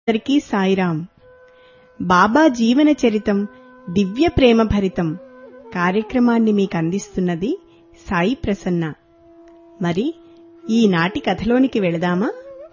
అందరికీ సాయిరాం బాబా జీవన చరితం దివ్య ప్రేమ భరితం కార్యక్రమాన్ని మీకు అందిస్తున్నది సాయి ప్రసన్న మరి ఈనాటి కథలోనికి వెళదామా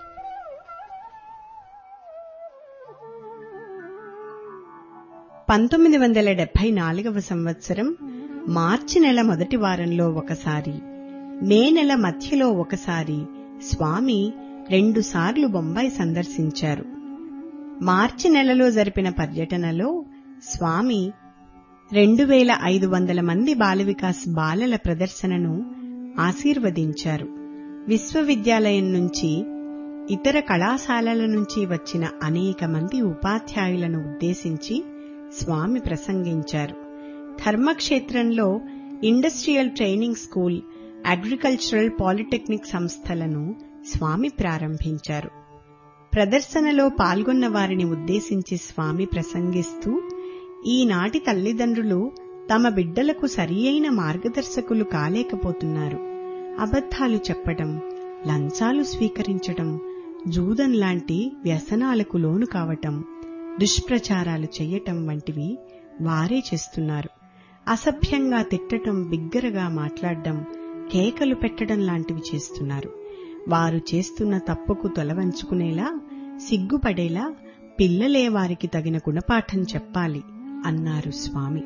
పంతొమ్మిది వందల డెబ్బై నాలుగవ సంవత్సరం మార్చి నెల మొదటి వారంలో ఒకసారి మే నెల మధ్యలో ఒకసారి స్వామి రెండుసార్లు బొంబాయి సందర్శించారు మార్చి నెలలో జరిపిన పర్యటనలో స్వామి రెండు వేల ఐదు వందల మంది బాలవికాస్ బాలల ప్రదర్శనను ఆశీర్వదించారు విశ్వవిద్యాలయం నుంచి ఇతర కళాశాలల నుంచి వచ్చిన అనేక మంది ఉపాధ్యాయులను ఉద్దేశించి స్వామి ప్రసంగించారు ధర్మక్షేత్రంలో industrial training school agricultural polytechnic సంస్థలను స్వామి ప్రారంభించారు ప్రదర్శనలో పాల్గొన్న వారిని ఉద్దేశించి స్వామి ప్రసంగిస్తూ ఈనాటి తల్లిదండ్రులు తమ బిడ్డలకు సరియైన మార్గదర్శకులు కాలేకపోతున్నారు అబద్ధాలు చెప్పటం లంచాలు స్వీకరించటం జూదం లాంటి వ్యసనాలకు లోను కావటం దుష్ప్రచారాలు చెయ్యటం వంటివి వారే చేస్తున్నారు అసభ్యంగా తిట్టటం బిగ్గరగా మాట్లాడడం కేకలు పెట్టడం లాంటివి చేస్తున్నారు వారు చేస్తున్న తప్పుకు తొలవంచుకునేలా సిగ్గుపడేలా పిల్లలే వారికి తగిన గుణపాఠం చెప్పాలి అన్నారు స్వామి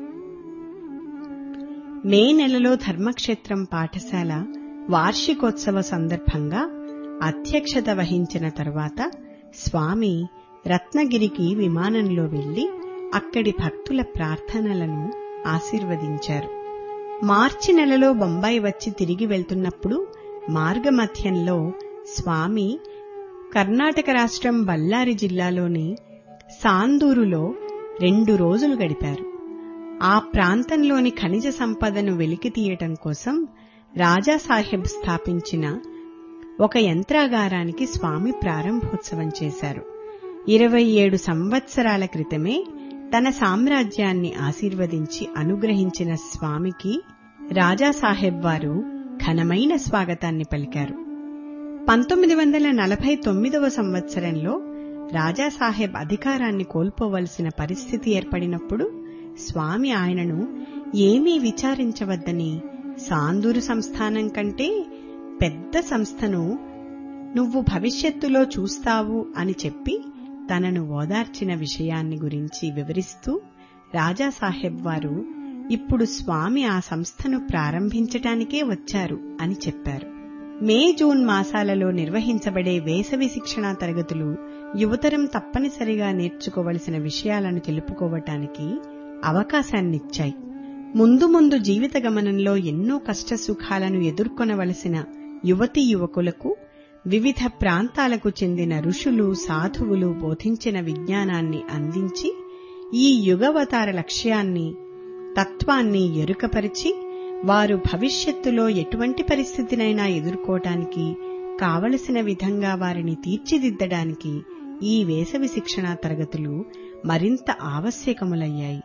మే నెలలో ధర్మక్షేత్రం పాఠశాల వార్షికోత్సవ సందర్భంగా అధ్యక్షత వహించిన తర్వాత స్వామి రత్నగిరికి విమానంలో వెళ్లి అక్కడి భక్తుల ప్రార్థనలను ఆశీర్వదించారు మార్చి నెలలో బొంబాయి వచ్చి తిరిగి వెళ్తున్నప్పుడు మార్గమధ్యంలో స్వామి కర్ణాటక రాష్ట్రం బళ్ళారి జిల్లాలోని సాందూరులో రెండు రోజులు గడిపారు ఆ ప్రాంతంలోని ఖనిజ సంపదను వెలికితీయటం కోసం రాజాసాహెబ్ స్థాపించిన ఒక యంత్రాగారానికి స్వామి ప్రారంభోత్సవం చేశారు ఇరవై ఏడు సంవత్సరాల క్రితమే తన సామ్రాజ్యాన్ని ఆశీర్వదించి అనుగ్రహించిన స్వామికి రాజాసాహెబ్ వారు ఘనమైన స్వాగతాన్ని పలికారు పంతొమ్మిది వందల నలభై తొమ్మిదవ సంవత్సరంలో రాజాసాహెబ్ అధికారాన్ని కోల్పోవలసిన పరిస్థితి ఏర్పడినప్పుడు స్వామి ఆయనను ఏమీ విచారించవద్దని సాందూరు సంస్థానం కంటే పెద్ద సంస్థను నువ్వు భవిష్యత్తులో చూస్తావు అని చెప్పి తనను ఓదార్చిన విషయాన్ని గురించి వివరిస్తూ రాజాసాహెబ్ వారు ఇప్పుడు స్వామి ఆ సంస్థను ప్రారంభించటానికే వచ్చారు అని చెప్పారు మే జూన్ మాసాలలో నిర్వహించబడే వేసవి శిక్షణా తరగతులు యువతరం తప్పనిసరిగా నేర్చుకోవలసిన విషయాలను తెలుపుకోవటానికి అవకాశాన్నిచ్చాయి ముందు ముందు జీవిత గమనంలో ఎన్నో కష్టసుఖాలను ఎదుర్కొనవలసిన యువతీ యువకులకు వివిధ ప్రాంతాలకు చెందిన ఋషులు సాధువులు బోధించిన విజ్ఞానాన్ని అందించి ఈ యుగవతార లక్ష్యాన్ని తత్వాన్ని ఎరుకపరిచి వారు భవిష్యత్తులో ఎటువంటి పరిస్థితినైనా ఎదుర్కోవటానికి కావలసిన విధంగా వారిని తీర్చిదిద్దడానికి ఈ వేసవి శిక్షణా తరగతులు మరింత ఆవశ్యకములయ్యాయి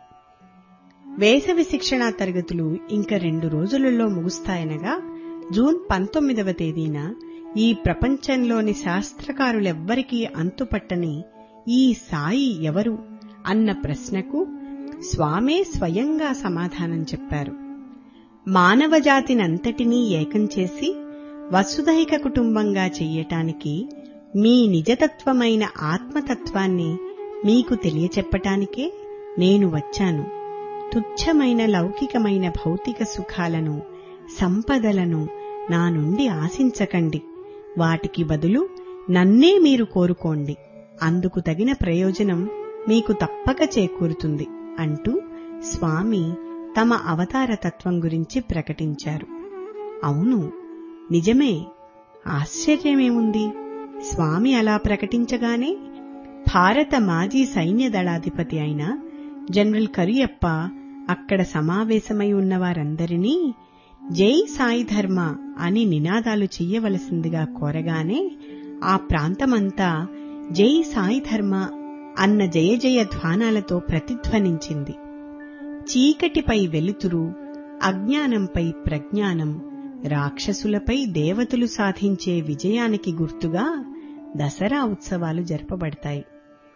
వేసవి శిక్షణా తరగతులు ఇంక రెండు రోజులలో ముగుస్తాయనగా జూన్ పంతొమ్మిదవ తేదీన ఈ ప్రపంచంలోని శాస్త్రకారులెవ్వరికీ అంతుపట్టని ఈ సాయి ఎవరు అన్న ప్రశ్నకు స్వామే స్వయంగా సమాధానం చెప్పారు మానవజాతినంతటినీ ఏకం చేసి వసుధైక కుటుంబంగా చెయ్యటానికి మీ నిజతత్వమైన ఆత్మతత్వాన్ని మీకు తెలియచెప్పటానికే నేను వచ్చాను తుచ్చమైన లౌకికమైన భౌతిక సుఖాలను సంపదలను నా నుండి ఆశించకండి వాటికి బదులు నన్నే మీరు కోరుకోండి అందుకు తగిన ప్రయోజనం మీకు తప్పక చేకూరుతుంది అంటూ స్వామి తమ అవతార తత్వం గురించి ప్రకటించారు అవును నిజమే ఆశ్చర్యమేముంది స్వామి అలా ప్రకటించగానే భారత మాజీ సైన్య దళాధిపతి అయిన జనరల్ కరియప్ప అక్కడ సమావేశమై ఉన్న వారందరినీ జై సాయి ధర్మ అని నినాదాలు చెయ్యవలసిందిగా కోరగానే ఆ ప్రాంతమంతా జై సాయి ధర్మ అన్న జయ జయ ధ్వానాలతో ప్రతిధ్వనించింది చీకటిపై వెలుతురు అజ్ఞానంపై ప్రజ్ఞానం రాక్షసులపై దేవతలు సాధించే విజయానికి గుర్తుగా దసరా ఉత్సవాలు జరపబడతాయి